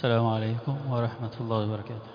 السلام عليكم ورحمة الله وبركاته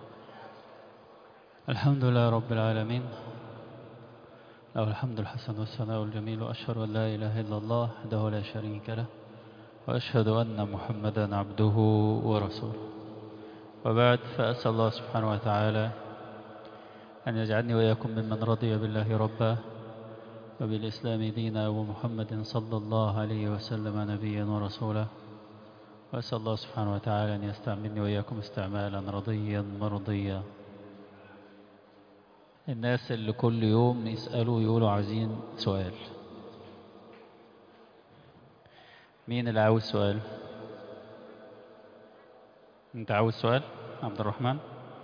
الحمد لله رب العالمين له الحمد الحسن والثناء الجميل وأشهد أن لا إله إلا الله وحده لا شريك له وأشهد أن محمدا عبده ورسوله وبعد فأسأل الله سبحانه وتعالى أن يجعلني وإياكم ممن رضي بالله ربا وبالإسلام دينا ومحمد صلى الله عليه وسلم نبيا ورسولا وأسأل الله سبحانه وتعالى أن يستعملني وإياكم استعمالا رضيا مرضيا الناس اللي كل يوم يسألوا يقولوا عايزين سؤال مين اللي عاوز سؤال انت عاوز سؤال عبد الرحمن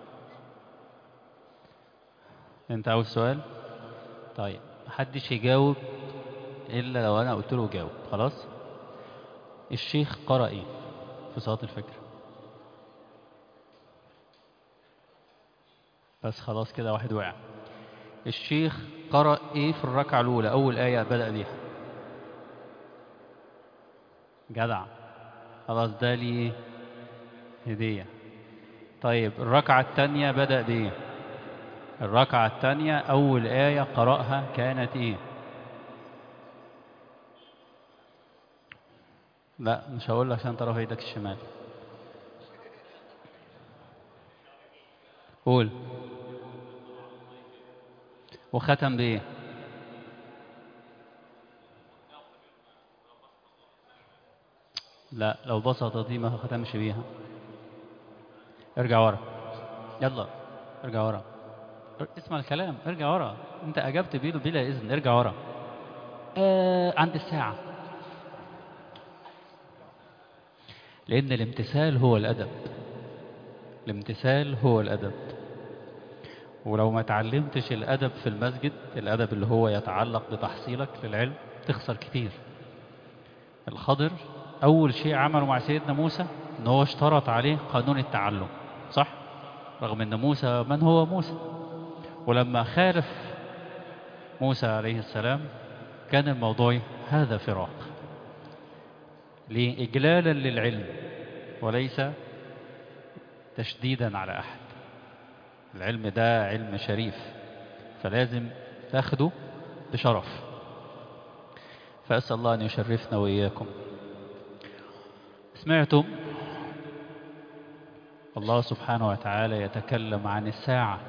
انت عاوز سؤال طيب محدش يجاوب الا لو انا قلت له جاوب خلاص الشيخ قرأ ايه في صلاة الفجر بس خلاص كده واحد وقع الشيخ قرأ ايه في الركعة الأولى أول آية بدأ بيها جدع خلاص ده لي هدية طيب الركعة الثانية بدأ بإيه الركعة الثانية أول آية قرأها كانت إيه لا مش هقول لك عشان ترى ايدك الشمال قول وختم بإيه لا لو بسطت دي ما ختمش بيها ارجع ورا يلا ارجع ورا اسمع الكلام ارجع ورا انت اجبت بيده بلا اذن ارجع ورا آه عند الساعة لان الامتثال هو الادب الامتثال هو الادب ولو ما تعلمتش الادب في المسجد الادب اللي هو يتعلق بتحصيلك للعلم تخسر كتير الخضر اول شيء عمله مع سيدنا موسى ان هو اشترط عليه قانون التعلم صح رغم ان موسى من هو موسى ولما خالف موسى عليه السلام كان الموضوع هذا فراق ليه إجلالا للعلم وليس تشديدا على أحد العلم ده علم شريف فلازم تاخده بشرف فأسأل الله أن يشرفنا وإياكم سمعتم الله سبحانه وتعالى يتكلم عن الساعة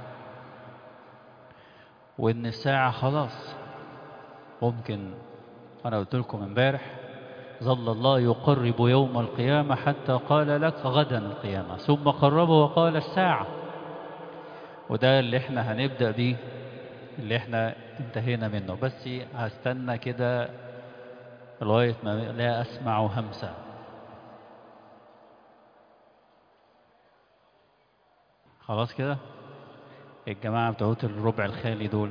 وإن الساعة خلاص ممكن أنا قلت لكم امبارح ظل الله يقرب يوم القيامة حتى قال لك غدا القيامة ثم قربه وقال الساعة وده اللي احنا هنبدأ بيه اللي احنا انتهينا منه بس هستنى كده لغاية ما لا أسمع همسة خلاص كده الجماعة بتوعت الربع الخالي دول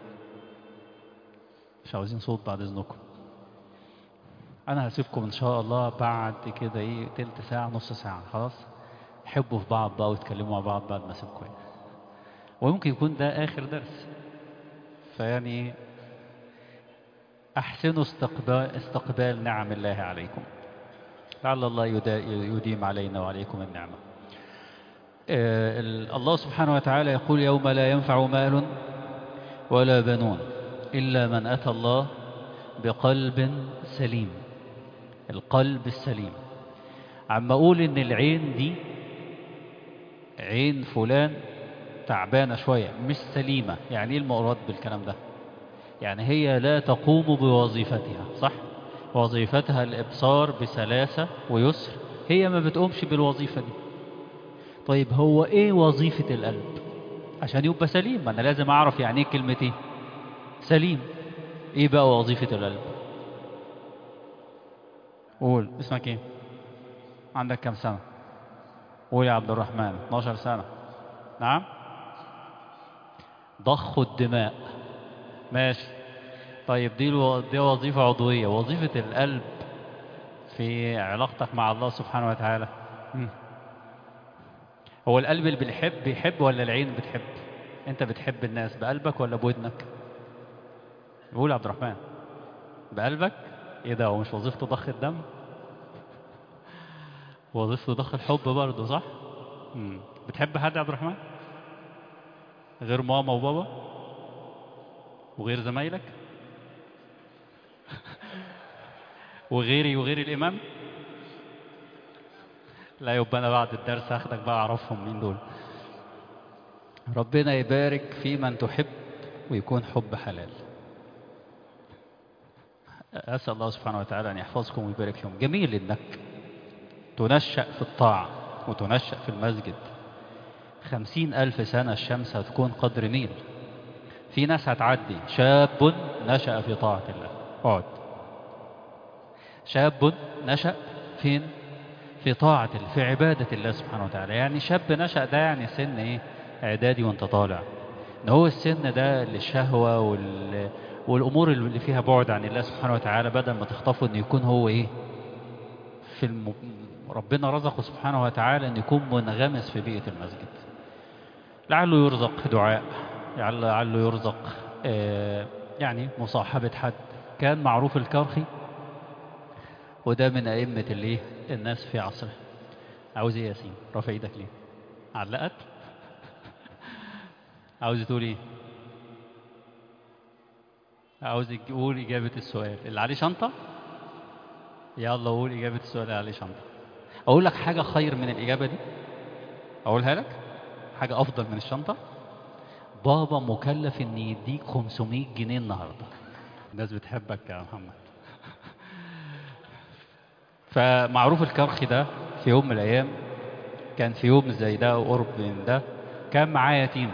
مش عاوزين صوت بعد اذنكم انا هسيبكم ان شاء الله بعد كده ايه تلت ساعة نص ساعة خلاص حبوا في بعض بقى ويتكلموا مع بعض بعد ما اسيبكم ويمكن يكون ده اخر درس فيعني احسنوا استقبال, استقبال نعم الله عليكم لعل الله يديم علينا وعليكم النعمه الله سبحانه وتعالى يقول يوم لا ينفع مال ولا بنون إلا من أتى الله بقلب سليم القلب السليم عم أقول إن العين دي عين فلان تعبانة شوية مش سليمة يعني إيه المراد بالكلام ده يعني هي لا تقوم بوظيفتها صح وظيفتها الإبصار بسلاسة ويسر هي ما بتقومش بالوظيفة دي طيب هو ايه وظيفة القلب عشان يبقى سليم انا لازم اعرف يعني ايه كلمة ايه سليم ايه بقى وظيفة القلب قول اسمك ايه عندك كم سنة قول يا عبد الرحمن 12 سنة نعم ضخ الدماء ماشي طيب دي الو... دي وظيفة عضوية وظيفة القلب في علاقتك مع الله سبحانه وتعالى م. هو القلب اللي بيحب بيحب ولا العين بتحب انت بتحب الناس بقلبك ولا بودنك قول عبد الرحمن بقلبك ايه ده هو مش وظيفته ضخ الدم وظيفته ضخ الحب برضه صح مم. بتحب حد يا عبد الرحمن غير ماما وبابا وغير زمايلك وغيري وغير الإمام لا يبقى أنا بعد الدرس هاخدك بقى أعرفهم مين دول ربنا يبارك في من تحب ويكون حب حلال أسأل الله سبحانه وتعالى أن يحفظكم ويبارك فيكم جميل إنك تنشأ في الطاعة وتنشأ في المسجد خمسين ألف سنة الشمس هتكون قدر ميل في ناس هتعدي شاب نشأ في طاعة الله اقعد شاب نشأ فين في طاعة الله في عبادة الله سبحانه وتعالى يعني شاب نشأ ده يعني سن ايه اعدادي وانت طالع ان هو السن ده للشهوة وال... والامور اللي فيها بعد عن الله سبحانه وتعالى بدل ما تخطفه ان يكون هو ايه في الم... ربنا رزقه سبحانه وتعالى ان يكون منغمس في بيئة المسجد لعله يرزق دعاء لعله يرزق آه يعني مصاحبة حد كان معروف الكرخي وده من أئمة اللي الناس في عصره عاوز ايه يا ياسين رافع ايدك ليه علقت عاوز تقول ايه عاوز تقول إجابة السؤال اللي عليه شنطة يلا قول إجابة السؤال اللي عليه شنطة أقول لك حاجة خير من الإجابة دي أقولها لك حاجة أفضل من الشنطة بابا مكلف إن يديك 500 جنيه النهاردة الناس بتحبك يا محمد فمعروف الكرخي ده في يوم من الأيام كان في يوم زي ده وقرب من ده كان معاه يتيم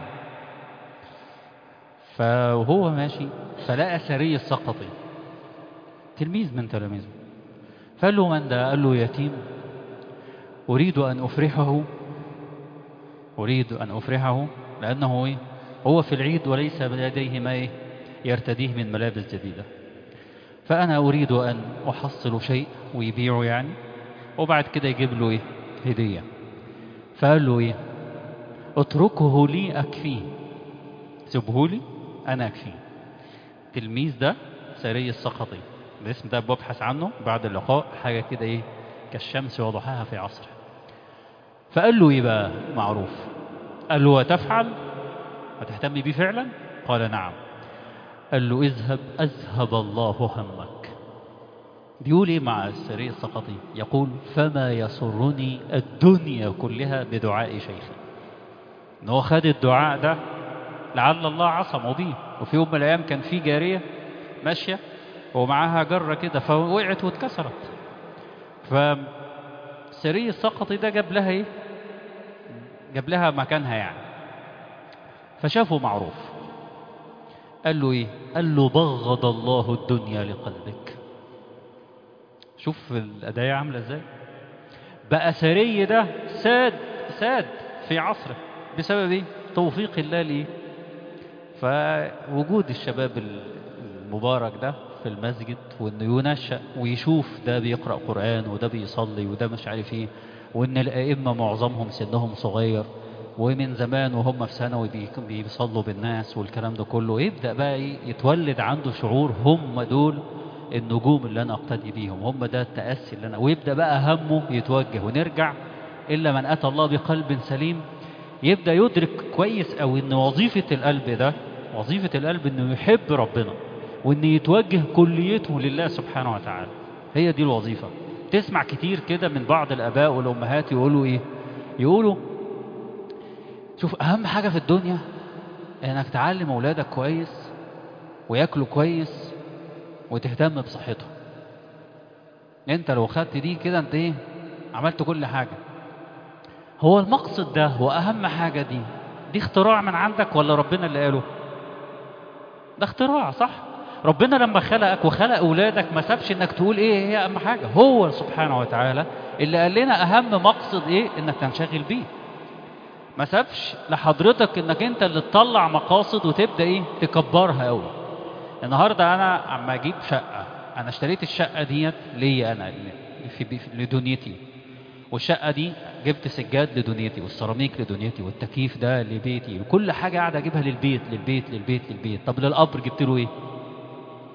فهو ماشي فلقى سري السقطي تلميذ من تلاميذه فقال له من ده قال له يتيم أريد أن أفرحه أريد أن أفرحه لأنه إيه؟ هو في العيد وليس لديه ما إيه؟ يرتديه من ملابس جديدة فأنا أريد أن أحصل شيء ويبيعه يعني وبعد كده يجيب له إيه؟ هدية فقال له إيه اتركه لي أكفيه سيبه لي أنا أكفيه تلميذ ده سري السقطي الاسم ده ببحث عنه بعد اللقاء حاجة كده إيه كالشمس وضحاها في عصره فقال له إيه بقى معروف قال له وتفعل هتهتم بيه فعلا قال نعم قال له اذهب أذهب الله همك بيقول ايه مع السري السقطي يقول فما يسرني الدنيا كلها بدعاء شيخي ان هو خد الدعاء ده لعل الله عصمه بيه وفي يوم من الايام كان في جاريه ماشيه ومعاها جره كده فوقعت واتكسرت فسري السقطي ده جاب لها ايه جاب لها مكانها يعني فشافه معروف قال له ايه قال له بغض الله الدنيا لقلبك شوف الأداية عاملة ازاي بقى سري ده ساد ساد في عصره بسبب ايه توفيق الله ليه فوجود الشباب المبارك ده في المسجد وانه ينشأ ويشوف ده بيقرأ قرآن وده بيصلي وده مش عارف ايه وان الائمة معظمهم سنهم صغير ومن زمان وهم في ثانوي بيصلوا بالناس والكلام ده كله يبدأ بقى ايه يتولد عنده شعور هم دول النجوم اللي انا اقتدي بيهم هم ده التأسي اللي انا ويبدأ بقى همه يتوجه ونرجع الا من اتى الله بقلب سليم يبدأ يدرك كويس او ان وظيفة القلب ده وظيفة القلب انه يحب ربنا وان يتوجه كليته لله سبحانه وتعالى هي دي الوظيفة تسمع كتير كده من بعض الاباء والامهات يقولوا ايه يقولوا شوف اهم حاجة في الدنيا انك تعلم اولادك كويس وياكلوا كويس وتهتم بصحته انت لو خدت دي كده انت ايه عملت كل حاجة هو المقصد ده واهم حاجة دي دي اختراع من عندك ولا ربنا اللي قاله ده اختراع صح ربنا لما خلقك وخلق اولادك ما سابش انك تقول ايه هي اهم حاجة هو سبحانه وتعالى اللي قال لنا اهم مقصد ايه انك تنشغل بيه ما سابش لحضرتك انك انت اللي تطلع مقاصد وتبدا ايه تكبرها قوي النهارده انا عم اجيب شقه انا اشتريت الشقه ديت ليا انا في لدنيتي والشقه دي جبت سجاد لدنيتي والسيراميك لدنيتي والتكييف ده لبيتي وكل حاجه قاعد اجيبها للبيت للبيت للبيت للبيت طب للقبر جبت له ايه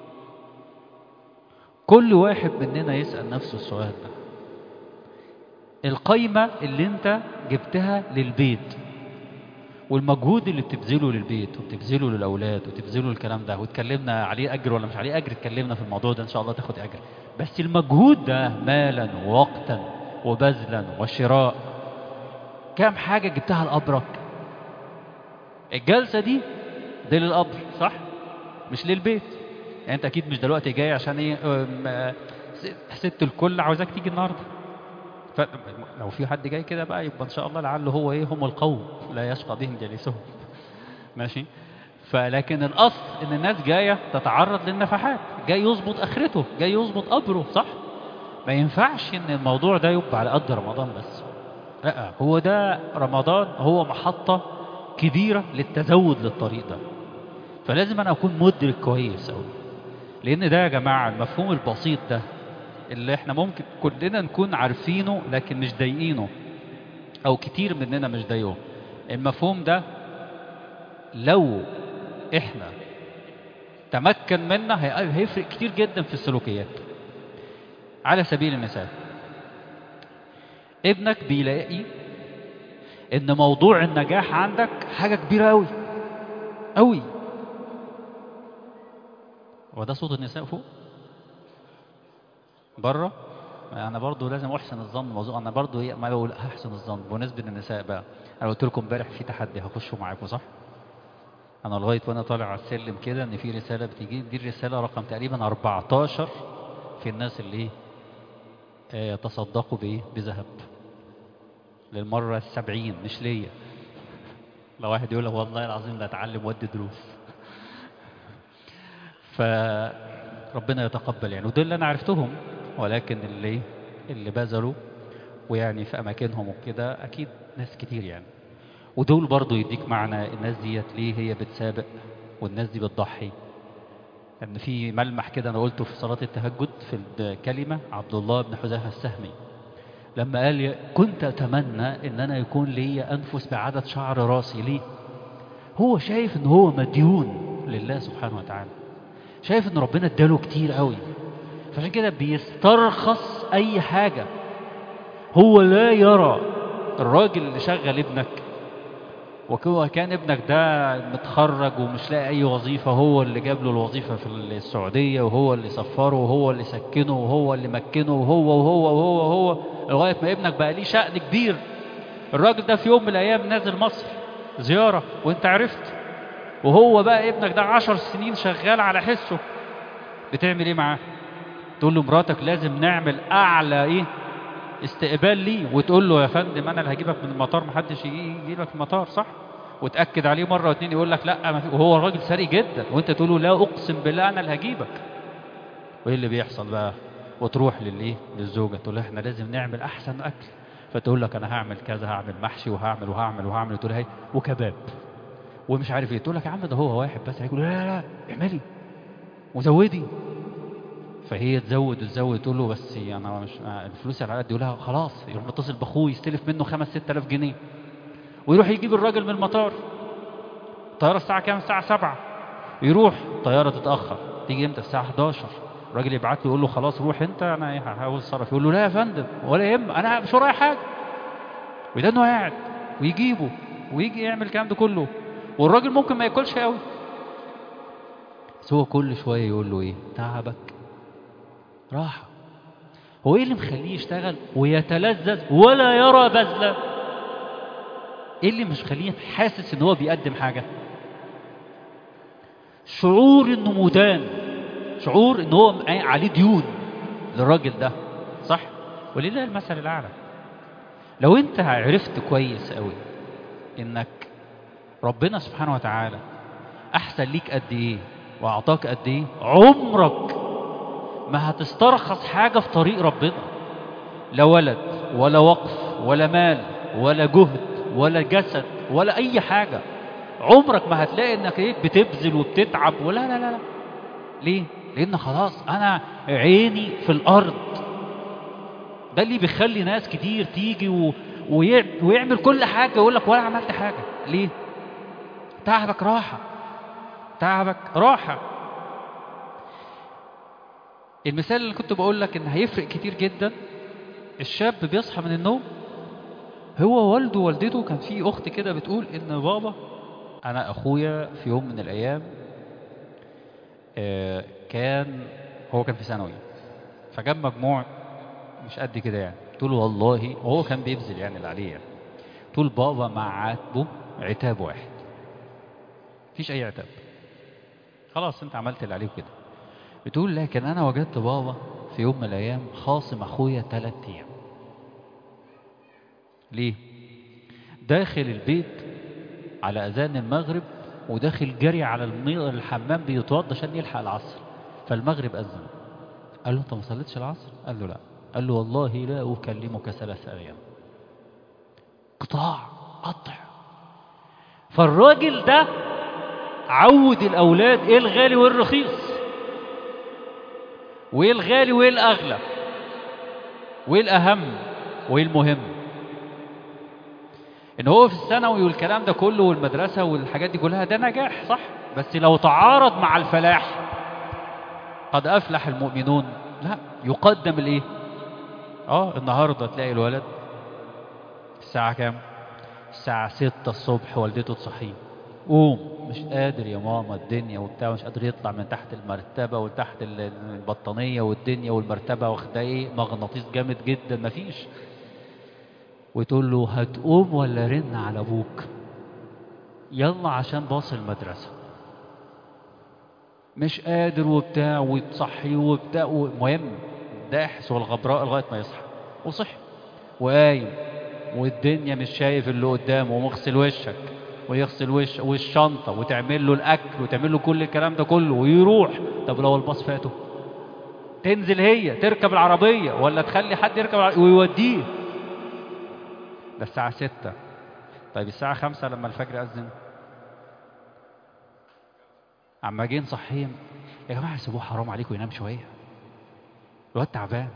كل واحد مننا يسال نفسه السؤال ده القايمة اللي انت جبتها للبيت والمجهود اللي بتبذله للبيت وبتبذله للأولاد وتبذله الكلام ده واتكلمنا عليه أجر ولا مش عليه أجر اتكلمنا في الموضوع ده إن شاء الله تاخد أجر بس المجهود ده مالا ووقتا وبذلا وشراء كام حاجة جبتها لقبرك الجلسة دي دي للقبر صح مش للبيت يعني انت اكيد مش دلوقتي جاي عشان ايه ام، آه، س- ست الكل عاوزاك تيجي النهارده فلو في حد جاي كده بقى يبقى ان شاء الله لعله هو ايه هم القوم لا يشقى بهم جليسهم ماشي فلكن الاصل ان الناس جايه تتعرض للنفحات جاي يظبط اخرته جاي يظبط قبره صح ما ينفعش ان الموضوع ده يبقى على قد رمضان بس لا هو ده رمضان هو محطة كبيرة للتزود للطريق ده فلازم انا اكون مدرك كويس قوي لان ده يا جماعة المفهوم البسيط ده اللي احنا ممكن كلنا نكون عارفينه لكن مش ضايقينه او كتير مننا مش ضايقه المفهوم ده لو احنا تمكن منا هي- هيفرق كتير جدا في السلوكيات على سبيل المثال ابنك بيلاقي ان موضوع النجاح عندك حاجة كبيرة قوي قوي هو ده صوت النساء فوق بره انا برضو لازم احسن الظن موضوع انا برضو إيه، ما بقول احسن الظن بمناسبه للنساء بقى انا قلت لكم امبارح في تحدي هخشه معاكم صح انا لغايه وانا طالع على السلم كده ان في رساله بتيجي دي الرساله رقم تقريبا 14 في الناس اللي ايه آه، تصدقوا بايه بذهب للمره السبعين مش ليا لو واحد يقول لك والله العظيم لا اتعلم وادي دروس فربنا يتقبل يعني ودول اللي انا عرفتهم ولكن اللي اللي بذلوا ويعني في اماكنهم وكده اكيد ناس كتير يعني ودول برضو يديك معنى الناس ديت ليه هي بتسابق والناس دي بتضحي ان في ملمح كده انا قلته في صلاه التهجد في الكلمه عبد الله بن حذيفه السهمي لما قال يا- كنت اتمنى ان انا يكون لي انفس بعدد شعر راسي ليه هو شايف ان هو مديون لله سبحانه وتعالى شايف ان ربنا اداله كتير قوي فعشان كده بيسترخص اي حاجه هو لا يرى الراجل اللي شغل ابنك وكو- كان ابنك ده متخرج ومش لاقي اي وظيفه هو اللي جاب له الوظيفه في السعوديه وهو اللي سفره وهو اللي سكنه وهو اللي مكنه وهو وهو وهو وهو لغايه ما ابنك بقى ليه شأن كبير الراجل ده في يوم من الايام نازل مصر زياره وانت عرفت وهو بقى ابنك ده عشر سنين شغال على حسه بتعمل ايه معاه تقول له مراتك لازم نعمل اعلى ايه استقبال ليه وتقول له يا فندم انا اللي هجيبك من المطار محدش يجي يجيبك المطار صح وتاكد عليه مره واتنين يقول لك لا ما في وهو راجل ثري جدا وانت تقول له لا اقسم بالله انا اللي هجيبك وايه اللي بيحصل بقى وتروح للايه للزوجه تقول لها احنا لازم نعمل احسن اكل فتقول لك انا هعمل كذا هعمل محشي وهعمل وهعمل وهعمل تقول لها إيه؟ وكباب ومش عارف ايه تقول لك يا عم ده هو واحد بس هيقول لا لا لا اعملي وزودي فهي تزود وتزود تقول له بس انا مش الفلوس على قد يقول لها خلاص يروح متصل باخوه يستلف منه 5 6000 جنيه ويروح يجيب الراجل من المطار الطياره الساعه كام الساعه 7 يروح الطياره تتاخر تيجي امتى الساعه 11 الراجل يبعت له يقول له خلاص روح انت انا إيه هحاول اتصرف يقول له لا يا فندم ولا يهم انا مش ورايا حاجه وده انه قاعد ويجيبه ويجي يعمل الكلام ده كله والراجل ممكن ما ياكلش قوي بس هو كل شويه يقول له ايه تعبك راحه هو ايه اللي مخليه يشتغل ويتلذذ ولا يرى بذله ايه اللي مش مخليه حاسس ان هو بيقدم حاجه شعور انه مدان شعور ان هو عليه ديون للراجل ده صح ولله المثل الاعلى لو انت عرفت كويس قوي انك ربنا سبحانه وتعالى احسن ليك قد ايه واعطاك قد ايه عمرك ما هتسترخص حاجه في طريق ربنا لا ولد ولا وقف ولا مال ولا جهد ولا جسد ولا اي حاجه عمرك ما هتلاقي انك ايه بتبذل وبتتعب ولا لا لا لا ليه لان خلاص انا عيني في الارض ده اللي بيخلي ناس كتير تيجي و... ويع- ويعمل كل حاجه ويقول لك ولا عملت حاجه ليه تعبك راحه تعبك راحه المثال اللي كنت بقول لك ان هيفرق كتير جدا الشاب بيصحى من النوم هو والده ووالدته كان في اخت كده بتقول ان بابا انا اخويا في يوم من الايام آه، كان هو كان في ثانوي فجاب مجموع مش قد كده يعني تقول والله وهو كان بيبذل يعني اللي عليه يعني تقول بابا مع عاتبه عتاب واحد مفيش اي عتاب خلاص انت عملت اللي عليك كده بتقول لكن انا وجدت بابا في يوم من الايام خاصم اخويا ثلاث ايام ليه داخل البيت على اذان المغرب وداخل جري على المي- الحمام بيتوضى عشان يلحق العصر فالمغرب اذن قال له انت ما صليتش العصر قال له لا قال له والله لا اكلمك ثلاث ايام قطاع قطع فالراجل ده عود الاولاد ايه الغالي وايه الرخيص وايه الغالي وايه الاغلى وايه الاهم وايه المهم ان هو في الثانوي والكلام ده كله والمدرسه والحاجات دي كلها ده نجاح صح بس لو تعارض مع الفلاح قد افلح المؤمنون لا يقدم الايه اه النهارده تلاقي الولد الساعه كام الساعه 6 الصبح والدته تصحيه قوم مش قادر يا ماما الدنيا وبتاع مش قادر يطلع من تحت المرتبه وتحت ال- البطانيه والدنيا والمرتبه واخده ايه مغناطيس جامد جدا مفيش وتقول له هتقوم ولا رن على ابوك يلا عشان باص المدرسه مش قادر وبتاع وتصحيه وبتاع المهم داحس والغبراء لغايه ما يصحى وصحي وقايم والدنيا مش شايف اللي قدامه ومغسل وشك ويغسل وش والشنطه وتعمل له الاكل وتعمل له كل الكلام ده كله ويروح طب لو الباص فاته تنزل هي تركب العربيه ولا تخلي حد يركب العربية ويوديه ده الساعه 6 طيب الساعه 5 لما الفجر اذن عما جه نصحيه يا جماعه سيبوه حرام عليكم ينام شويه الواد تعبان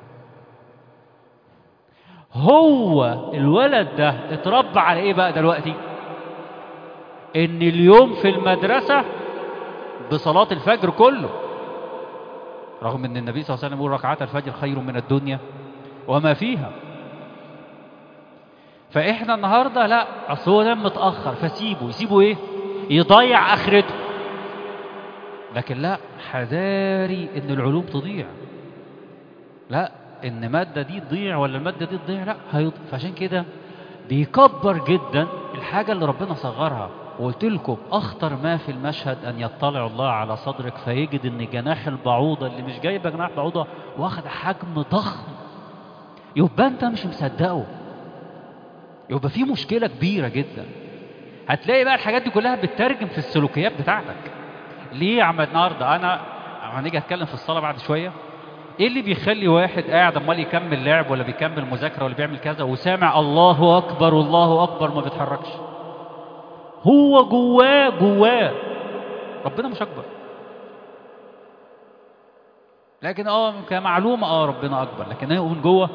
هو الولد ده اتربى على ايه بقى دلوقتي ان اليوم في المدرسه بصلاه الفجر كله رغم ان النبي صلى الله عليه وسلم يقول ركعات الفجر خير من الدنيا وما فيها فاحنا النهارده لا اصل هو نام متاخر فسيبه يسيبه ايه يضيع اخرته لكن لا حذاري ان العلوم تضيع لا ان ماده دي تضيع ولا الماده دي تضيع لا هيضيع فعشان كده بيكبر جدا الحاجه اللي ربنا صغرها وقلت لكم اخطر ما في المشهد ان يطلع الله على صدرك فيجد ان جناح البعوضه اللي مش جايبه جناح بعوضه واخد حجم ضخم يبقى انت مش مصدقه يبقى في مشكله كبيره جدا هتلاقي بقى الحاجات دي كلها بتترجم في السلوكيات بتاعتك ليه يا عم النهارده انا هنيجي اتكلم في الصلاه بعد شويه ايه اللي بيخلي واحد قاعد امال يكمل لعب ولا بيكمل مذاكره ولا بيعمل كذا وسامع الله اكبر والله اكبر ما بيتحركش هو جواه جواه ربنا مش اكبر لكن اه كمعلومه اه ربنا اكبر لكن هو من جوه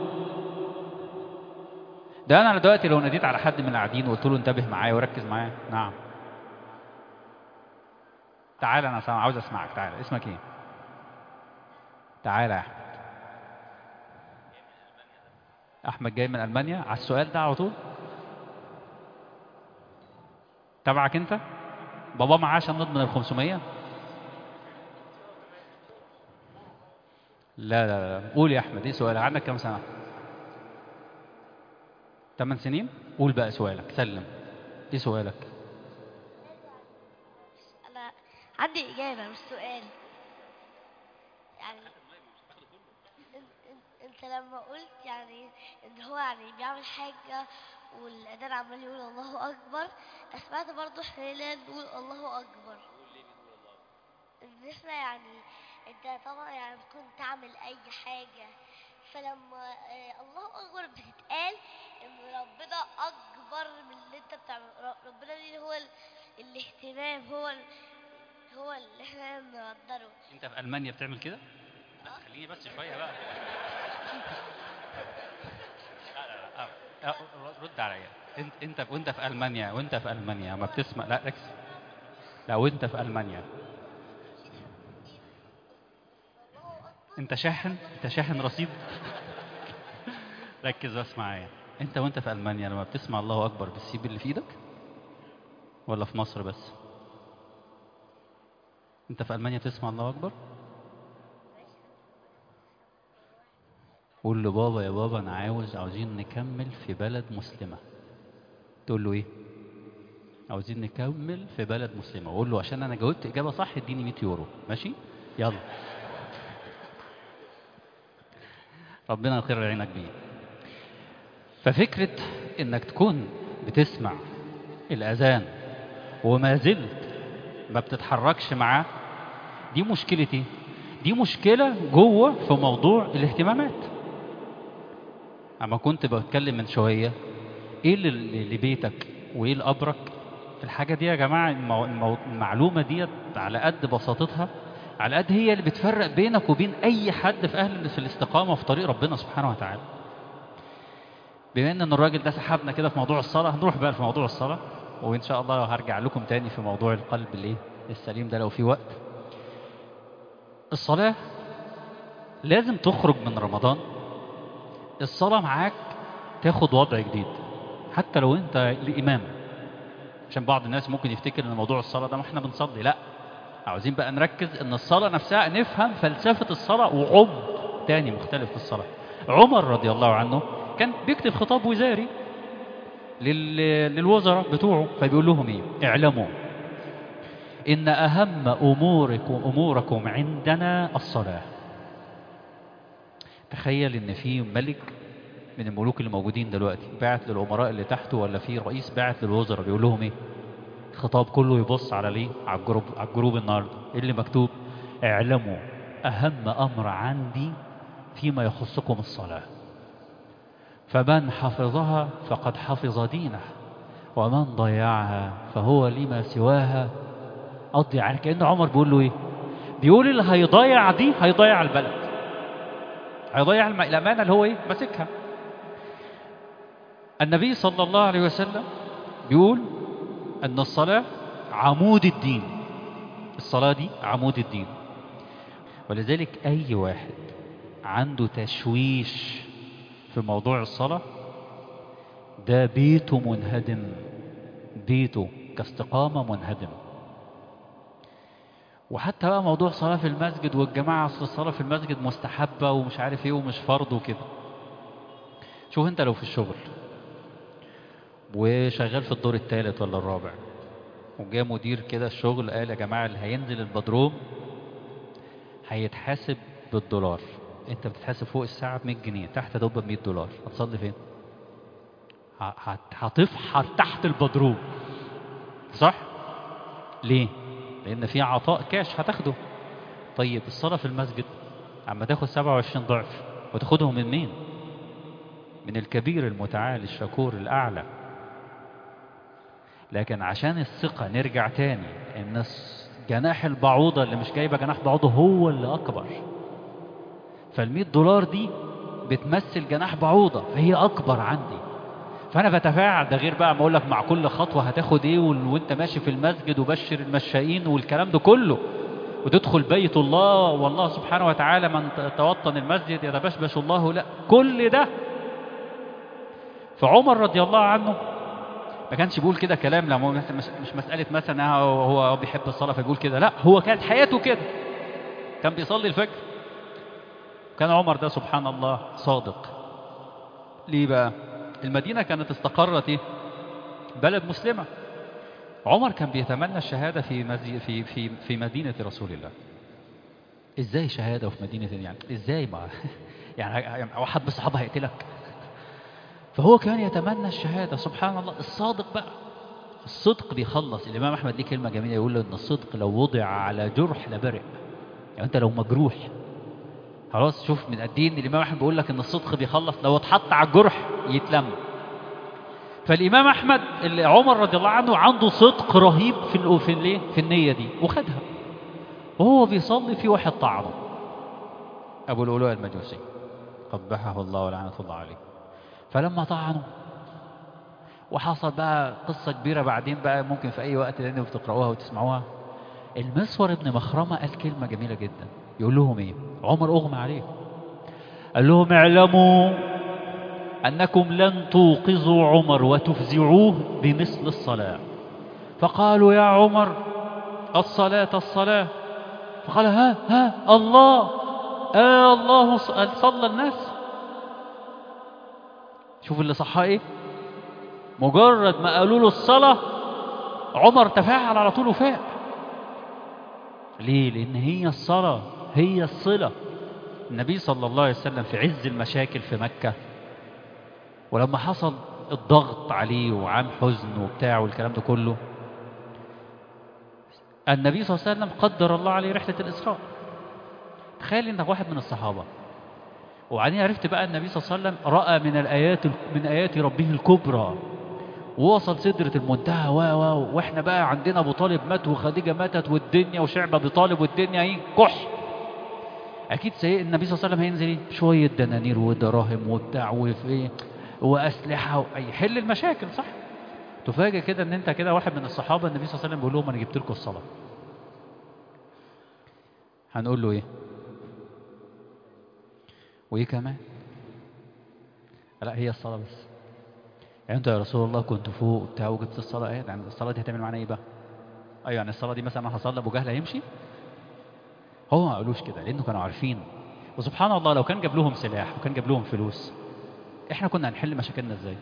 ده انا دلوقتي لو ناديت على حد من القاعدين وقلت له انتبه معايا وركز معايا نعم تعال انا سامع عاوز اسمعك تعال اسمك ايه تعال يا احمد احمد جاي من المانيا على السؤال ده على طول تبعك انت بابا معاه عشان نضمن ال 500 لا لا لا قول يا احمد ايه سؤالك عندك كام سنه 8 سنين قول بقى سؤالك سلم ايه سؤالك انا عندي اجابه مش سؤال يعني إن- إن- انت لما قلت يعني ان هو يعني بيعمل حاجه والاذان عمال يقول الله اكبر سمعت برضه احنا هنا نقول الله اكبر ان احنا يعني انت طبعا يعني بتكون تعمل اي حاجه فلما آه الله اكبر بتتقال ان ربنا اكبر من اللي انت بتعمله ر- ربنا دي هو ال... الاهتمام هو ال... هو اللي احنا نقدره انت في المانيا بتعمل كده لا خليني بس شويه بقى لا لا لا آه، آه، رد عليا انت انت وانت في المانيا وانت في المانيا ما بتسمع لا ركز لا وانت في المانيا انت شاحن انت شاحن رصيد ركز بس معايا انت وانت في المانيا لما بتسمع الله اكبر بتسيب اللي في ايدك ولا في مصر بس انت في المانيا بتسمع الله اكبر قول له بابا يا بابا انا عاوز عاوزين نكمل في بلد مسلمه تقول له ايه عاوزين نكمل في بلد مسلمه وقول له عشان انا جاوبت اجابه صح اديني 100 يورو ماشي يلا ربنا يخير عينك بيه ففكرة انك تكون بتسمع الاذان وما زلت ما بتتحركش معاه دي مشكلتي دي مشكلة جوه في موضوع الاهتمامات اما كنت بتكلم من شوية ايه اللي لبيتك وايه الابرك الحاجة دي يا جماعة المو... المو... المعلومة دي على قد بساطتها على قد هي اللي بتفرق بينك وبين اي حد في اهل في الاستقامة في طريق ربنا سبحانه وتعالى بما ان الراجل ده سحبنا كده في موضوع الصلاة هنروح بقى في موضوع الصلاة وان شاء الله هرجع لكم تاني في موضوع القلب الايه السليم ده لو في وقت الصلاة لازم تخرج من رمضان الصلاة معاك تاخد وضع جديد حتى لو انت الامام عشان بعض الناس ممكن يفتكر ان موضوع الصلاة ده ما احنا بنصلي لا عاوزين بقى نركز ان الصلاة نفسها نفهم فلسفة الصلاة وعمق تاني مختلف في الصلاة عمر رضي الله عنه كان بيكتب خطاب وزاري لل... للوزراء بتوعه فبيقول لهم ايه اعلموا ان اهم اموركم اموركم عندنا الصلاه تخيل ان في ملك من الملوك اللي موجودين دلوقتي بعت للامراء اللي تحته ولا في رئيس بعت للوزراء بيقول لهم ايه الخطاب كله يبص على ليه على الجروب على الجروب النهارده ايه اللي مكتوب اعلموا اهم امر عندي فيما يخصكم الصلاه فمن حفظها فقد حفظ دينه ومن ضيعها فهو لما سواها قضي يعني كأن عمر بيقول له ايه بيقول اللي هيضيع دي هيضيع البلد هيضيع الم- الأمانة اللي هو ايه ماسكها النبي صلى الله عليه وسلم بيقول أن الصلاة عمود الدين الصلاة دي عمود الدين ولذلك أي واحد عنده تشويش في موضوع الصلاة ده بيته منهدم بيته كاستقامة منهدم وحتى بقى موضوع صلاة في المسجد والجماعة أصل الصلاة في المسجد مستحبة ومش عارف ايه ومش فرض وكده شوف انت لو في الشغل وشغال في الدور الثالث ولا الرابع وجاء مدير كده الشغل قال يا جماعة اللي هينزل البدروم هيتحاسب بالدولار انت بتتحاسب فوق الساعة ب 100 جنيه تحت دوبة ب 100 دولار هتصلي فين؟ ه- هت- هتفحر تحت البدروم صح؟ ليه؟ لأن في عطاء كاش هتاخده طيب الصلاة في المسجد عم تاخد 27 ضعف وتاخدهم من مين؟ من الكبير المتعال الشكور الأعلى لكن عشان الثقة نرجع تاني إن الس- جناح البعوضة اللي مش جايبة جناح بعوضة هو اللي أكبر فال100 دولار دي بتمثل جناح بعوضة فهي أكبر عندي فأنا بتفاعل ده غير بقى ما أقول لك مع كل خطوة هتاخد إيه وال- وأنت ماشي في المسجد وبشر المشائين والكلام ده كله وتدخل بيت الله والله سبحانه وتعالى من ت- توطن المسجد يتبشبش الله لا كل ده فعمر رضي الله عنه ما كانش بيقول كده كلام لا مو- مش مش مسألة مثلا هو هو بيحب الصلاة فيقول كده لا هو كانت حياته كده كان بيصلي الفجر كان عمر ده سبحان الله صادق ليه بقى المدينة كانت استقرت ايه بلد مسلمة عمر كان بيتمنى الشهادة في مزي في في في مدينة رسول الله ازاي شهادة في مدينة يعني ازاي ما يعني واحد من الصحابة هيقتلك فهو كان يتمنى الشهادة سبحان الله الصادق بقى الصدق بيخلص الإمام أحمد ليه كلمة جميلة يقول له إن الصدق لو وضع على جرح لبرئ يعني أنت لو مجروح خلاص شوف من قد ايه ان الامام احمد بيقول لك ان الصدق بيخلص لو اتحط على الجرح يتلم فالامام احمد اللي عمر رضي الله عنه عنده صدق رهيب في ال- في الايه في النيه دي وخدها وهو بيصلي في واحد طعنه ابو الألوء المجوسي قبحه الله ولعنه الله عليه فلما طعنه وحصل بقى قصة كبيرة بعدين بقى ممكن في أي وقت لأنه بتقرأوها وتسمعوها المسور ابن مخرمة قال كلمة جميلة جدا يقول لهم ايه عمر اغمى عليه قال لهم اعلموا أنكم لن توقظوا عمر وتفزعوه بمثل الصلاة فقالوا يا عمر الصلاة الصلاة فقال ها ها الله آه الله صلى الناس شوف اللي صحاه ايه مجرد ما قالوا له الصلاة عمر تفاعل على طول وفاق ليه لأن هي الصلاة هي الصلة النبي صلى الله عليه وسلم في عز المشاكل في مكة ولما حصل الضغط عليه وعام حزن وبتاع والكلام ده كله النبي صلى الله عليه وسلم قدر الله عليه رحلة الإسراء تخيل انك واحد من الصحابة وبعدين عرفت بقى النبي صلى الله عليه وسلم رأى من الآيات من آيات ربه الكبرى ووصل سدرة المنتهى و و واحنا بقى عندنا ابو طالب مات وخديجة ماتت والدنيا وشعب ابي طالب والدنيا ايه كح اكيد سيء النبي صلى الله عليه وسلم هينزل ايه شوية دنانير ودراهم وبتاع وفي واسلحة يحل المشاكل صح تفاجئ كده ان انت كده واحد من الصحابة النبي صلى الله عليه وسلم بيقول لهم انا جبت لكم الصلاة هنقول له ايه وايه كمان لا هي الصلاة بس يعني انت يا رسول الله كنت فوق وبتاع وجبت الصلاة ايه يعني الصلاة دي هتعمل معانا ايه بقى ايوه يعني الصلاة دي مثلا هصلي ابو جهل هيمشي هو ما قالوش كده لانه كانوا عارفين وسبحان الله لو كان جاب لهم سلاح وكان جاب لهم فلوس احنا كنا هنحل مشاكلنا ازاي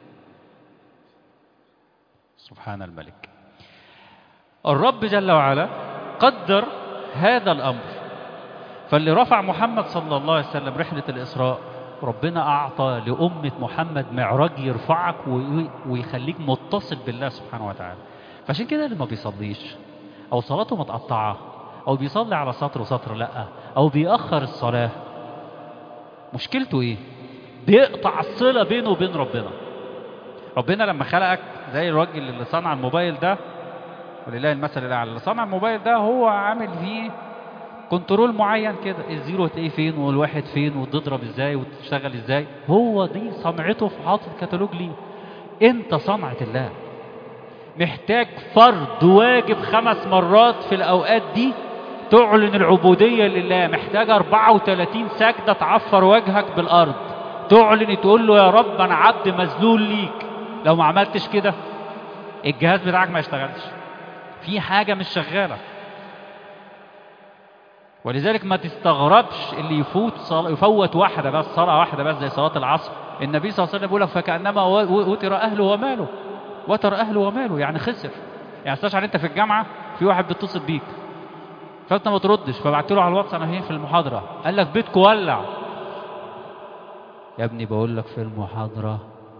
سبحان الملك الرب جل وعلا قدر هذا الامر فاللي رفع محمد صلى الله عليه وسلم رحلة الإسراء ربنا أعطى لأمة محمد معراج يرفعك ويخليك متصل بالله سبحانه وتعالى فعشان كده اللي ما بيصليش أو صلاته متقطعة أو بيصلي على سطر وسطر لأ أو بيأخر الصلاة مشكلته إيه؟ بيقطع الصلة بينه وبين ربنا ربنا لما خلقك زي الراجل اللي صنع الموبايل ده ولله المثل الأعلى اللي صنع الموبايل ده هو عامل فيه كنترول معين كده الزيرو هتلاقيه فين والواحد فين وتضرب ازاي وتشتغل ازاي هو دي صنعته في حاطط كتالوج ليه انت صنعة الله محتاج فرض واجب خمس مرات في الاوقات دي تعلن العبودية لله محتاج 34 سجدة تعفر وجهك بالارض تعلن تقول له يا رب انا عبد مذلول ليك لو ما عملتش كده الجهاز بتاعك ما يشتغلش في حاجة مش شغالة ولذلك ما تستغربش اللي يفوت صلاة يفوت واحدة بس صلاة واحدة بس زي صلاة العصر النبي صلى الله عليه وسلم بيقول لك فكأنما وتر أهله وماله وتر أهله وماله يعني خسر يعني استشعر أنت في الجامعة في واحد بيتصل بيك فأنت ما تردش فبعت له على الواتس أنا هنا في المحاضرة قال لك بيتك ولع يا ابني بقول لك في المحاضرة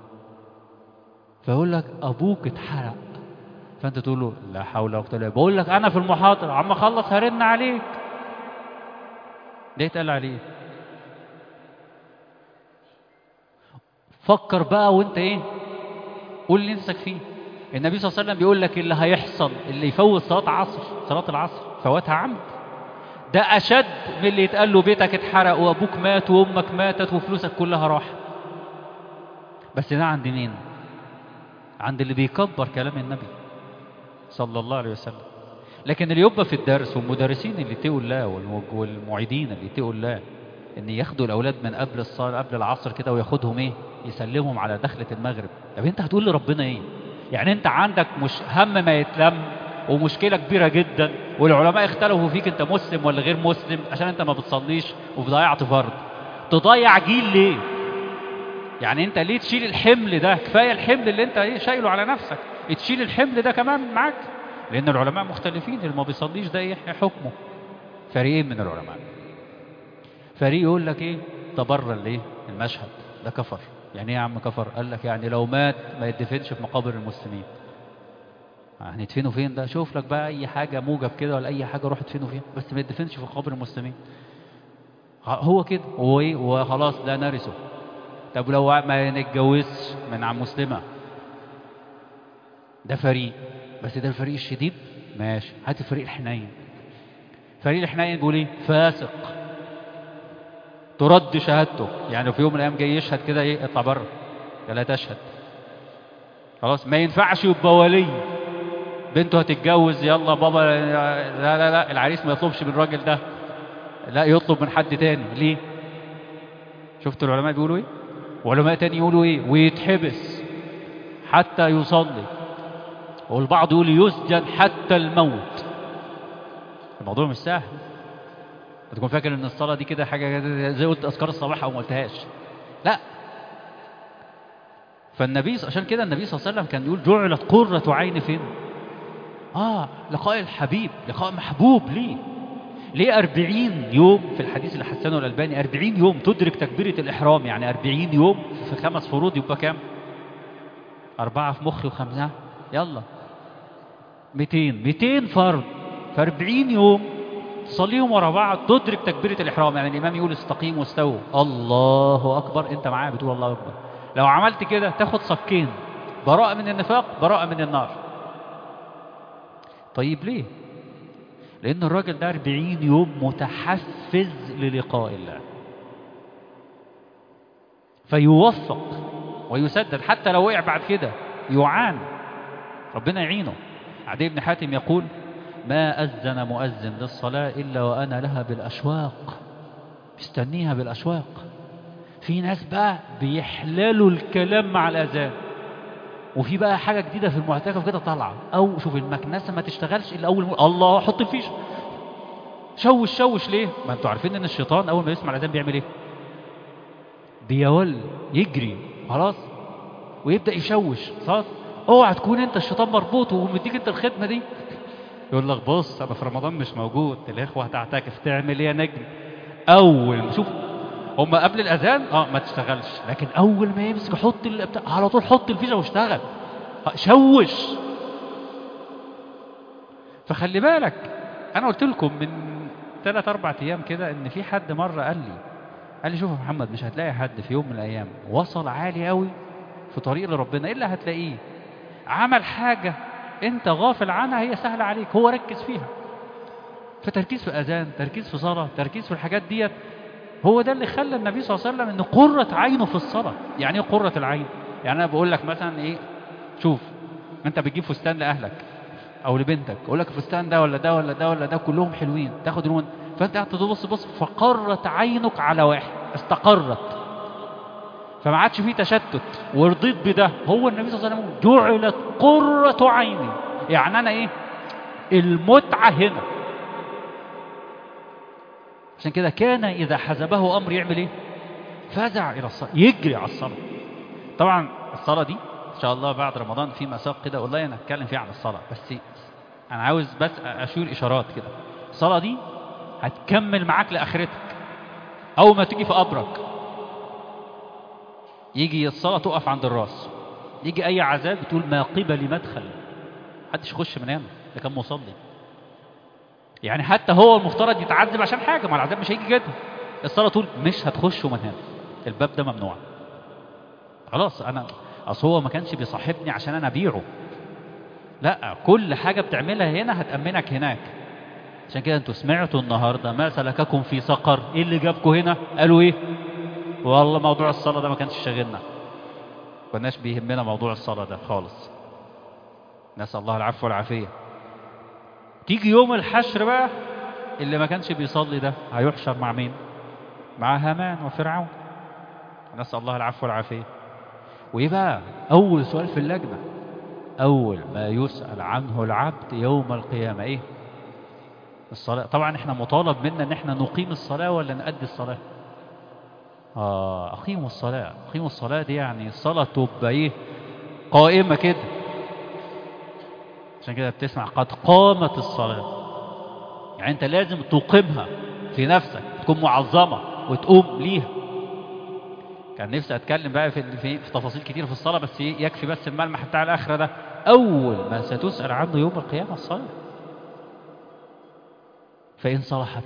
فيقول لك أبوك اتحرق فأنت تقول له لا حول ولا قوة إلا بالله بقول لك أنا في المحاضرة عم أخلص هرن عليك ده يتقال عليه فكر بقى وانت ايه قول اللي نفسك فيه النبي صلى الله عليه وسلم بيقول لك اللي هيحصل اللي يفوت صلاة عصر صلاة العصر فوتها عمد ده أشد من اللي يتقال له بيتك اتحرق وأبوك مات وأمك ماتت وفلوسك كلها راحت بس ده عند مين؟ عند اللي بيكبر كلام النبي صلى الله عليه وسلم لكن اللي يبقى في الدرس والمدرسين اللي اتقوا الله والمعيدين اللي اتقوا الله ان ياخدوا الاولاد من قبل الصلاه قبل العصر كده وياخدهم ايه يسلمهم على دخله المغرب طب انت هتقول لربنا ايه يعني انت عندك مش هم ما يتلم ومشكله كبيره جدا والعلماء اختلفوا فيك انت مسلم ولا غير مسلم عشان انت ما بتصليش وضيعت فرض تضيع جيل ليه يعني انت ليه تشيل الحمل ده كفايه الحمل اللي انت ايه شايله على نفسك تشيل الحمل ده كمان معاك لأن العلماء مختلفين اللي ما بيصليش ده إيه حكمه فريقين من العلماء فريق يقول لك إيه تبرر ليه المشهد ده كفر يعني إيه يا عم كفر قال لك يعني لو مات ما يدفنش في مقابر المسلمين هندفنه فين ده شوف لك بقى أي حاجة موجب كده ولا أي حاجة روح ادفنه فين بس ما يدفنش في مقابر المسلمين هو كده هو إيه وخلاص لا نرثه طب لو ما نتجوزش من عن مسلمة ده فريق بس ده الفريق الشديد ماشي هات الفريق الحنين فريق الحنين بيقول ايه فاسق ترد شهادته يعني في يوم من الايام جاي يشهد كده ايه اطلع بره لا تشهد خلاص ما ينفعش يبقى ولي بنته هتتجوز يلا بابا لا لا لا العريس ما يطلبش من الراجل ده لا يطلب من حد تاني ليه شفتوا العلماء بيقولوا ايه وعلماء تاني يقولوا ايه ويتحبس حتى يصلي والبعض يقول يسجن حتى الموت الموضوع مش سهل تكون فاكر ان الصلاه دي كده حاجه كده زي قلت اذكار الصباح او ما قلتهاش لا فالنبي عشان كده النبي صلى الله عليه وسلم كان يقول جعلت قرة عين فين اه لقاء الحبيب لقاء محبوب ليه ليه أربعين يوم في الحديث اللي حسنه الألباني أربعين يوم تدرك تكبيرة الإحرام يعني أربعين يوم في خمس فروض يبقى كام أربعة في مخي وخمسة يلا ميتين ميتين فرض في أربعين يوم تصليهم ورا بعض تدرك تكبيرة الإحرام يعني الإمام يقول استقيم واستووا الله أكبر أنت معاه بتقول الله أكبر لو عملت كده تاخد صكين براءة من النفاق براءة من النار طيب ليه لأن الراجل ده 40 يوم متحفز للقاء الله فيوفق ويسدد حتى لو وقع بعد كده يعان ربنا يعينه عدي بن حاتم يقول ما أذن مؤذن للصلاة إلا وأنا لها بالأشواق مستنيها بالأشواق في ناس بقى بيحللوا الكلام مع الأذان وفي بقى حاجة جديدة في المعتكف كده طالعة أو شوف المكنسة ما تشتغلش إلا أول م... الله حط الفيشة شوش شوش ليه؟ ما أنتوا عارفين إن الشيطان أول ما يسمع الأذان بيعمل إيه؟ بيول يجري خلاص ويبدأ يشوش خلاص اوعى تكون أنت الشيطان مربوط ومديك أنت الخدمة دي يقول لك بص أنا في رمضان مش موجود الإخوة هتعتكف تعمل إيه يا نجم؟ أول شوف هم قبل الاذان اه ما تشتغلش لكن اول ما يمسك حط بتاع على طول حط الفيشه واشتغل شوش فخلي بالك انا قلت لكم من ثلاث اربع ايام كده ان في حد مره قال لي قال لي شوف يا محمد مش هتلاقي حد في يوم من الايام وصل عالي قوي في طريق لربنا الا هتلاقيه عمل حاجه انت غافل عنها هي سهله عليك هو ركز فيها فتركيز في اذان تركيز في صلاه تركيز في الحاجات ديت هو ده اللي خلى النبي صلى الله عليه وسلم ان قرة عينه في الصلاة يعني ايه قرة العين يعني انا بقول لك مثلا ايه شوف انت بتجيب فستان لاهلك او لبنتك اقول لك الفستان ده ولا ده ولا ده ولا ده كلهم حلوين تاخد لون فانت قاعد تبص بص فقرت عينك على واحد استقرت فما عادش فيه تشتت ورضيت بده هو النبي صلى الله عليه وسلم جعلت قرة عيني يعني انا ايه المتعة هنا عشان كده كان إذا حزبه أمر يعمل إيه؟ فزع إلى الصلاة يجري على الصلاة طبعا الصلاة دي إن شاء الله بعد رمضان في مساق كده أونلاين هتكلم فيها عن الصلاة بس أنا عاوز بس أشير إشارات كده الصلاة دي هتكمل معاك لآخرتك أول ما تيجي في قبرك يجي الصلاة تقف عند الراس يجي أي عذاب تقول ما قبل مدخل محدش يخش من هنا ده كان مصلي يعني حتى هو المفترض يتعذب عشان حاجه ما العذاب مش هيجي كده الصلاه تقول مش هتخشوا من هنا الباب ده ممنوع خلاص انا اصل هو ما كانش بيصاحبني عشان انا ابيعه لا كل حاجه بتعملها هنا هتامنك هناك عشان كده انتوا سمعتوا النهارده ما سلككم في سقر ايه اللي جابكم هنا قالوا ايه والله موضوع الصلاه ده ما كانش شاغلنا كناش بيهمنا موضوع الصلاه ده خالص نسال الله العفو والعافيه تيجي يوم الحشر بقى اللي ما كانش بيصلي ده هيحشر مع مين مع هامان وفرعون نسأل الله العفو والعافية وإيه بقى أول سؤال في اللجنة أول ما يسأل عنه العبد يوم القيامة إيه الصلاة طبعا إحنا مطالب منا إن إحنا نقيم الصلاة ولا نأدي الصلاة آه أقيموا الصلاة أقيموا الصلاة دي يعني الصلاة تبقى إيه قائمة كده عشان كده بتسمع قد قامت الصلاة يعني انت لازم تقيمها في نفسك تكون معظمة وتقوم ليها كان نفسي اتكلم بقى في, في, في تفاصيل كتير في الصلاة بس يكفي بس الملمح بتاع الاخرة ده اول ما ستسأل عنه يوم القيامة الصلاة فإن صلحت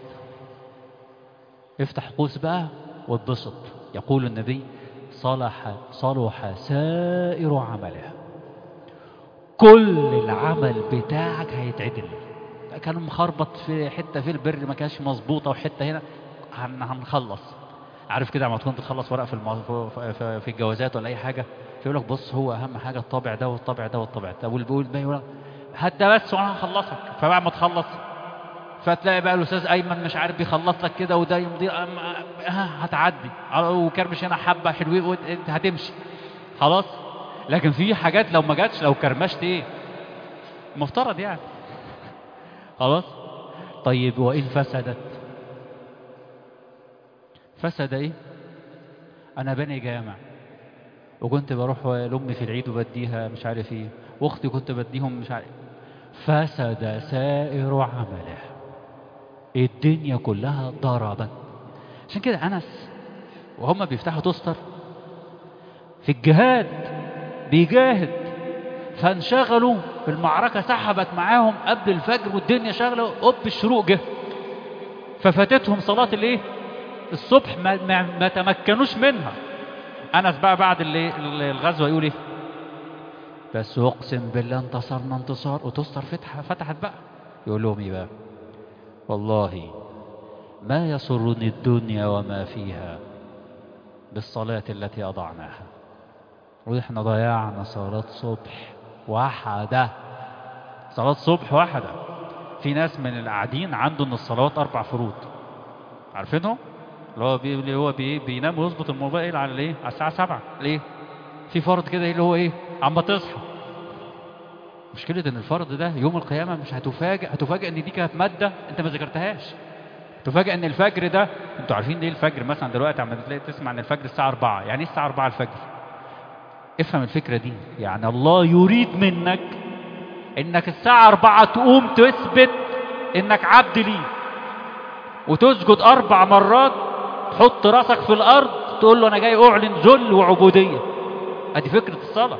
افتح قوس بقى واتبسط يقول النبي صلح صلح سائر عملها كل العمل بتاعك هيتعدل كان مخربط في حته في البر ما كانش مظبوطه وحته هنا هن هنخلص عارف كده لما تكون تخلص ورق في المو... في الجوازات ولا اي حاجه يقول لك بص هو اهم حاجه الطابع ده والطابع ده والطابع ده واللي بيقول ده يقول هات ده بس وانا هخلصك فبعد ما تخلص فتلاقي بقى الاستاذ ايمن مش عارف بيخلص لك كده وده يمضي أم- ها هتعدي وكرمش هنا حبه حلوين وانت هتمشي خلاص لكن في حاجات لو ما جاتش لو كرمشت ايه مفترض يعني خلاص طيب وان فسدت فسد ايه انا بني جامع وكنت بروح لامي في العيد وبديها مش عارف ايه واختي كنت بديهم مش عارف فسد سائر عمله الدنيا كلها ضربت عشان كده انس وهم بيفتحوا تستر في الجهاد بيجاهد فانشغلوا المعركة سحبت معاهم قبل الفجر والدنيا شغلة قب الشروق جه ففاتتهم صلاة الايه الصبح ما, ما, ما تمكنوش منها انس بقى بعد اللي الغزوة يقول ايه بس اقسم بالله انتصرنا انتصار وتستر فتحة فتحت بقى يقول لهم ايه بقى والله ما يسرني الدنيا وما فيها بالصلاة التي أضعناها وإحنا ضيعنا صلاة صبح واحدة صلاة صبح واحدة في ناس من القاعدين عنده إن الصلوات أربع فروض عارفينهم؟ اللي هو بي... اللي هو بي... بينام ويظبط الموبايل على الايه؟ على الساعة 7 ليه؟ في فرض كده اللي هو ايه؟ عم تصحى مشكلة ان الفرض ده يوم القيامة مش هتفاجئ هتفاجئ ان دي كانت مادة انت ما ذاكرتهاش تفاجئ ان الفجر ده انتوا عارفين ليه الفجر مثلا دلوقتي عم تلاقي تسمع ان الفجر الساعة 4 يعني ايه الساعة 4 الفجر افهم الفكرة دي يعني الله يريد منك انك الساعة 4 تقوم تثبت انك عبد ليه وتسجد اربع مرات تحط راسك في الارض تقول له انا جاي اعلن ذل وعبودية ادي فكرة الصلاة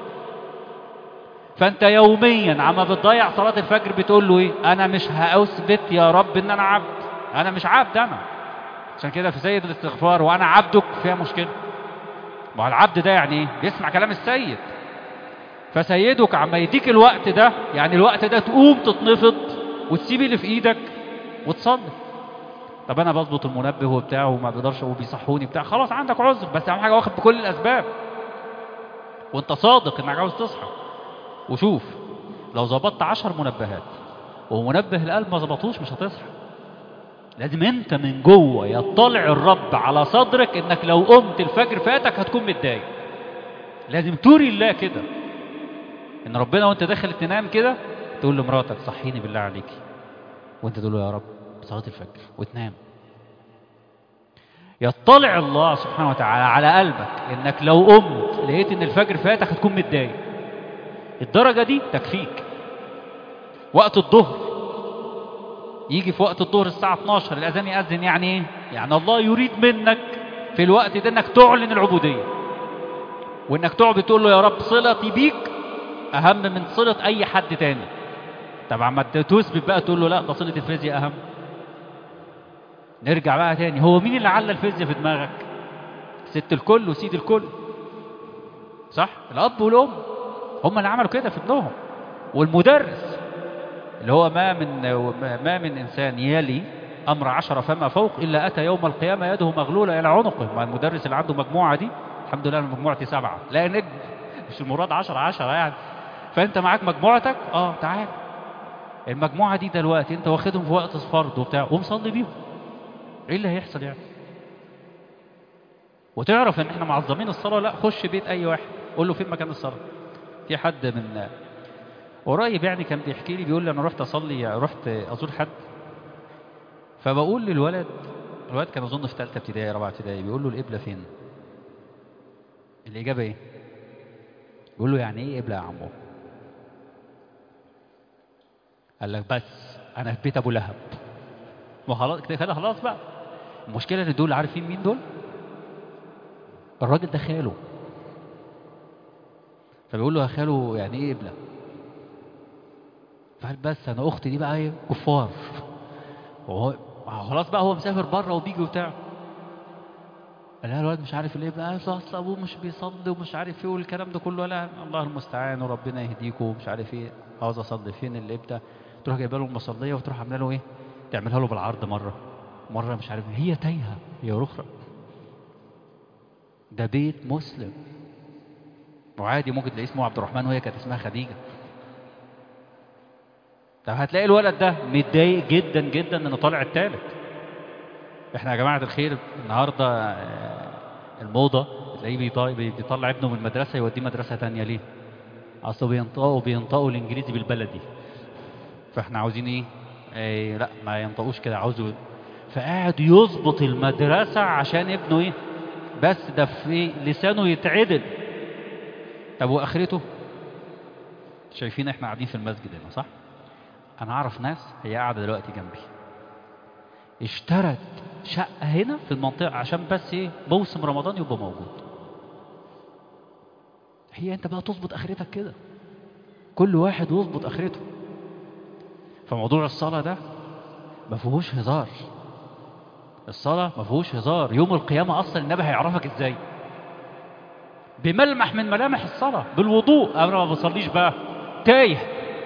فانت يوميا عما بتضيع صلاة الفجر بتقول له ايه انا مش هاثبت يا رب ان انا عبد انا مش عبد انا عشان كده في سيد الاستغفار وانا عبدك فيها مشكلة ما هو العبد ده يعني ايه بيسمع كلام السيد فسيدك عما يديك الوقت ده يعني الوقت ده تقوم تتنفض وتسيب اللي في ايدك وتصلي طب انا بظبط المنبه وبتاع وما بيقدرش وبيصحوني بتاع خلاص عندك عذر بس اهم حاجه واخد بكل الاسباب وانت صادق انك عاوز تصحى وشوف لو ظبطت عشر منبهات ومنبه القلب ما ظبطوش مش هتصحى لازم انت من جوه يطلع الرب على صدرك انك لو قمت الفجر فاتك هتكون متضايق لازم توري الله كده ان ربنا وانت داخل تنام كده تقول لمراتك صحيني بالله عليكي وانت تقول له يا رب صلاة الفجر وتنام يطلع الله سبحانه وتعالى على قلبك انك لو قمت لقيت ان الفجر فاتك هتكون متضايق الدرجة دي تكفيك وقت الظهر يجي في وقت الظهر الساعة 12 الأذان يأذن يعني إيه؟ يعني الله يريد منك في الوقت ده إنك تعلن العبودية وإنك تقعد تقول له يا رب صلتي بيك أهم من صلة أي حد تاني طبعا ما تثبت بقى تقول له لا ده صلة الفيزياء أهم نرجع بقى تاني هو مين اللي علّى الفيزياء في دماغك؟ ست الكل وسيد الكل صح؟ الأب والأم هم اللي عملوا كده في ابنهم والمدرس اللي هو ما من ما من انسان يلي امر عشرة فما فوق الا اتى يوم القيامه يده مغلوله الى عنقه ما المدرس اللي عنده مجموعه دي الحمد لله انا مجموعتي سبعه لا نجم مش المراد عشرة عشرة يعني فانت معاك مجموعتك اه تعال المجموعه دي دلوقتي انت واخدهم في وقت فرض وبتاع ومصلي بيهم ايه اللي هيحصل يعني وتعرف ان احنا معظمين الصلاه لا خش بيت اي واحد قول له فين مكان الصلاه في حد من قريب يعني كان بيحكي لي بيقول لي انا رحت اصلي رحت ازور حد فبقول للولد الولد كان اظن في ثالثه ابتدائي رابعه ابتدائي بيقول له القبله فين الاجابه ايه بيقول له يعني ايه قبله يا عمو قال لك بس انا في بيت ابو لهب ما خلاص كده خلاص بقى المشكله ان دول عارفين مين دول الراجل ده خاله فبيقول له يا خاله يعني ايه قبله فقال بس انا اختي دي بقى ايه كفار وهو خلاص بقى هو مسافر بره وبيجي وبتاع قال لها الواد مش عارف ليه بقى اصل ابوه مش بيصلي ومش عارف ايه والكلام ده كله لا الله المستعان وربنا يهديكم ومش عارف ايه عاوز اصلي فين اللي ابدا تروح جايبه له المصليه وتروح عامله له ايه تعملها له بالعرض مره مره مش عارف هي تايهه هي اخرى ده بيت مسلم وعادي ممكن تلاقيه اسمه عبد الرحمن وهي كانت اسمها خديجه طب هتلاقي الولد ده متضايق جدا جدا انه طالع التالت احنا يا جماعه الخير النهارده آه، الموضه تلاقيه بيطا- بي- بيطلع ابنه من المدرسه يوديه مدرسه تانية ليه؟ اصله بينطقوا بينطقوا الانجليزي بالبلدي فاحنا عاوزين ايه؟ إيه لا ما ينطقوش كده عاوزه فقاعد يظبط المدرسه عشان ابنه ايه؟ بس ده في لسانه يتعدل طب واخرته؟ شايفين احنا قاعدين في المسجد هنا صح؟ انا اعرف ناس هي قاعده دلوقتي جنبي اشترت شقه هنا في المنطقه عشان بس ايه موسم رمضان يبقى موجود هي انت بقى تظبط اخرتك كده كل واحد يظبط اخرته فموضوع الصلاه ده ما فيهوش هزار الصلاه ما فيهوش هزار يوم القيامه اصلا النبي هيعرفك ازاي بملمح من ملامح الصلاه بالوضوء انا ما بصليش بقى تايه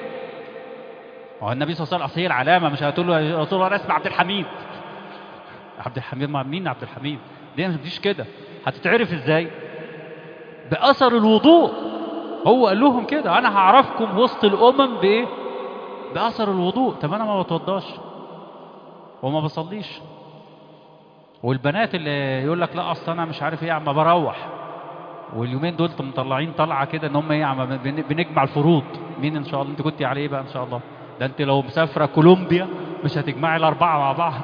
هو النبي صلى الله عليه وسلم أصل هي العلامه مش هتقول له يا رسول الله انا اسمي عبد الحميد عبد الحميد مع مين عبد الحميد دي ما تجيش كده هتتعرف ازاي باثر الوضوء هو قال لهم كده انا هعرفكم وسط الامم بايه باثر الوضوء طب انا ما بتوضاش وما بصليش والبنات اللي يقول لك لا اصل انا مش عارف ايه عم بروح واليومين دول مطلعين طلعه كده ان هم ايه عم بن- بنجمع الفروض مين ان شاء الله انت كنت على ايه بقى ان شاء الله ده انت لو مسافره كولومبيا مش هتجمعي الاربعه مع بعض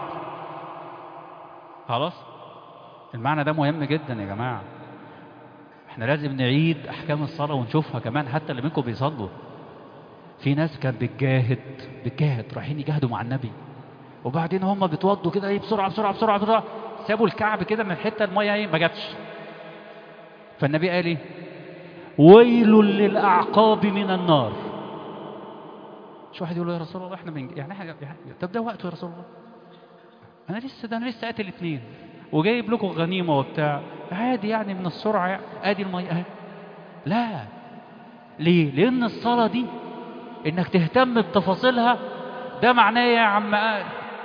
خلاص المعنى ده مهم جدا يا جماعه احنا لازم نعيد احكام الصلاه ونشوفها كمان حتى اللي منكم بيصلوا في ناس كانت بتجاهد بتجاهد رايحين يجاهدوا مع النبي وبعدين هم بيتوضوا كده ايه بسرعه بسرعه بسرعه بسرعه سابوا الكعب كده من حته الميه ايه ما جاتش فالنبي قال ايه ويل للاعقاب من النار مش واحد يقول له يا رسول الله احنا من يعني احنا يعني طب ده وقته يا رسول الله انا لسه ده انا لسه قاتل اتنين وجايب لكم غنيمه وبتاع عادي يعني من السرعه يعني ادي الميه اهي لا ليه؟ لان الصلاه دي انك تهتم بتفاصيلها ده معناه إيه يا عم آه؟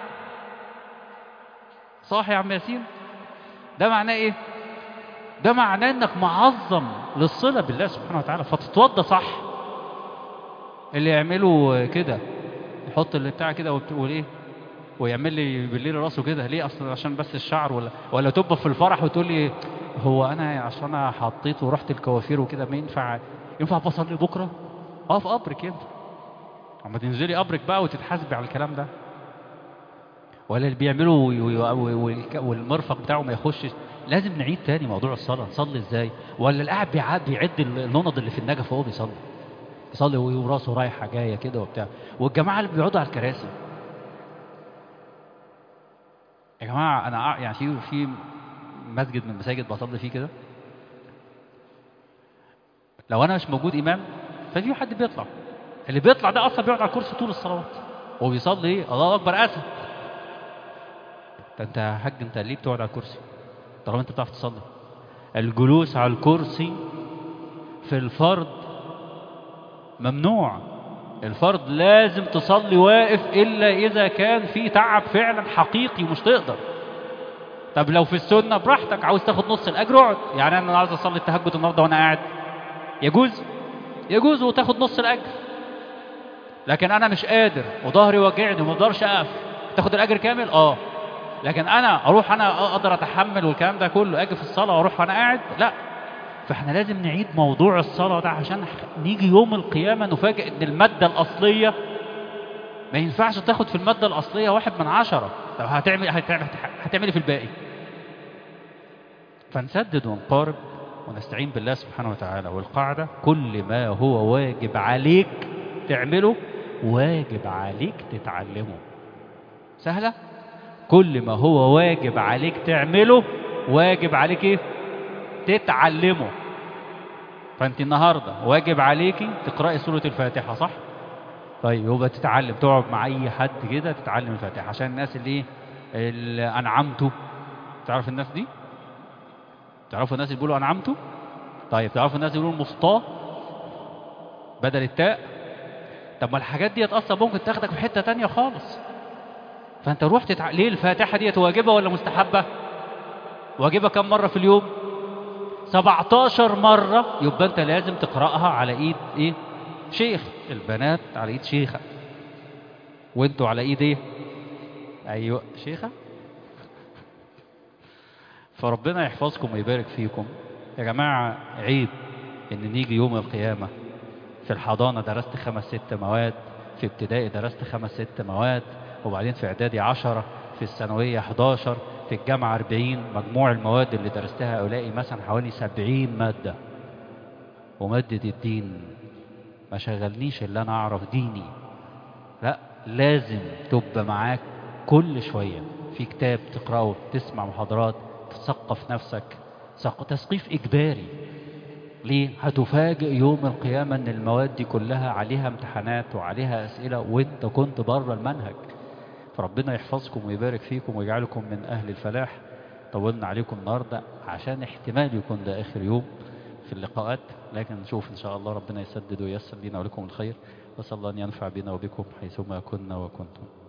صح يا عم ياسين ده معناه ايه ده معناه انك معظم للصله بالله سبحانه وتعالى فتتوضى صح اللي يعملوا كده يحط اللي بتاع كده وبت- والايه ويعمل لي بالليل راسه كده ليه اصلا عشان بس الشعر ولا ولا تبقى في الفرح وتقول لي هو انا عشان انا حطيت ورحت الكوافير وكده ما ينفع ينفع بصلي بكره اه في قبرك انت اما تنزلي قبرك بقى وتتحاسبي على الكلام ده ولا اللي بيعملوا وي- وي- وي- والك- والمرفق بتاعه ما يخشش لازم نعيد تاني موضوع الصلاه نصلي ازاي ولا اللي قاعد بيعد بيعد النند اللي في النجف وهو بيصلي يصلي وراسه رايحه جايه كده وبتاع والجماعه اللي بيقعدوا على الكراسي يا جماعه انا أع- يعني في في مسجد من المساجد بصلي فيه كده لو انا مش موجود امام ففي حد بيطلع اللي بيطلع ده اصلا بيقعد على الكرسي طول الصلوات وبيصلي ايه الله اكبر اسد ده انت يا حاج انت ليه بتقعد على الكرسي طالما انت بتعرف تصلي الجلوس على الكرسي في الفرض ممنوع الفرض لازم تصلي واقف الا اذا كان في تعب فعلا حقيقي مش تقدر طب لو في السنه براحتك عاوز تاخد نص الاجر اقعد يعني انا عاوز اصلي التهجد النهارده وانا قاعد يجوز يجوز وتاخد نص الاجر لكن انا مش قادر وظهري واجعني وما اقدرش اقف تاخد الاجر كامل اه لكن انا اروح انا اقدر اتحمل والكلام ده كله اجي في الصلاه واروح وانا قاعد لا فاحنا لازم نعيد موضوع الصلاه ده عشان نيجي يوم القيامه نفاجئ ان الماده الاصليه ما ينفعش تاخد في الماده الاصليه واحد من عشرة طب هتعمل هتعمل هتعمل إيه في الباقي فنسدد ونقارب ونستعين بالله سبحانه وتعالى والقاعده كل ما هو واجب عليك تعمله واجب عليك تتعلمه سهله كل ما هو واجب عليك تعمله واجب عليك ايه تتعلمه فانت النهارده واجب عليكي تقراي سوره الفاتحه صح طيب يبقى تتعلم تقعد مع اي حد كده تتعلم الفاتحه عشان الناس اللي ايه اللي انعمته تعرف الناس دي تعرفوا الناس اللي بيقولوا انعمته طيب تعرفوا الناس اللي بيقولوا مفطاه بدل التاء طب ما الحاجات ديت اصلا ممكن تاخدك في حته تانية خالص فانت روح تتع... ليه الفاتحه ديت واجبه ولا مستحبه واجبه كم مره في اليوم 17 مره يبقى انت لازم تقراها على ايد ايه شيخ البنات على ايد شيخه وانتوا على ايد ايه ايوه شيخه فربنا يحفظكم ويبارك فيكم يا جماعه عيب ان نيجي يوم القيامه في الحضانه درست خمس ست مواد في ابتدائي درست خمس ست مواد وبعدين في اعدادي عشرة في الثانويه 11 في الجامعه 40 مجموع المواد اللي درستها الاقي مثلا حوالي 70 ماده وماده الدين ما شغلنيش اللي انا اعرف ديني لا لازم تبقى معاك كل شوية في كتاب تقرأه تسمع محاضرات تثقف نفسك ثق- تثقيف إجباري ليه؟ هتفاجئ يوم القيامة إن المواد دي كلها عليها امتحانات وعليها أسئلة وأنت كنت بره المنهج فربنا يحفظكم ويبارك فيكم ويجعلكم من أهل الفلاح طولنا عليكم النهاردة عشان احتمال يكون ده آخر يوم في اللقاءات لكن نشوف إن شاء الله ربنا يسدد وييسر لنا ولكم الخير وصلى الله أن ينفع بنا وبكم حيثما كنا وكنتم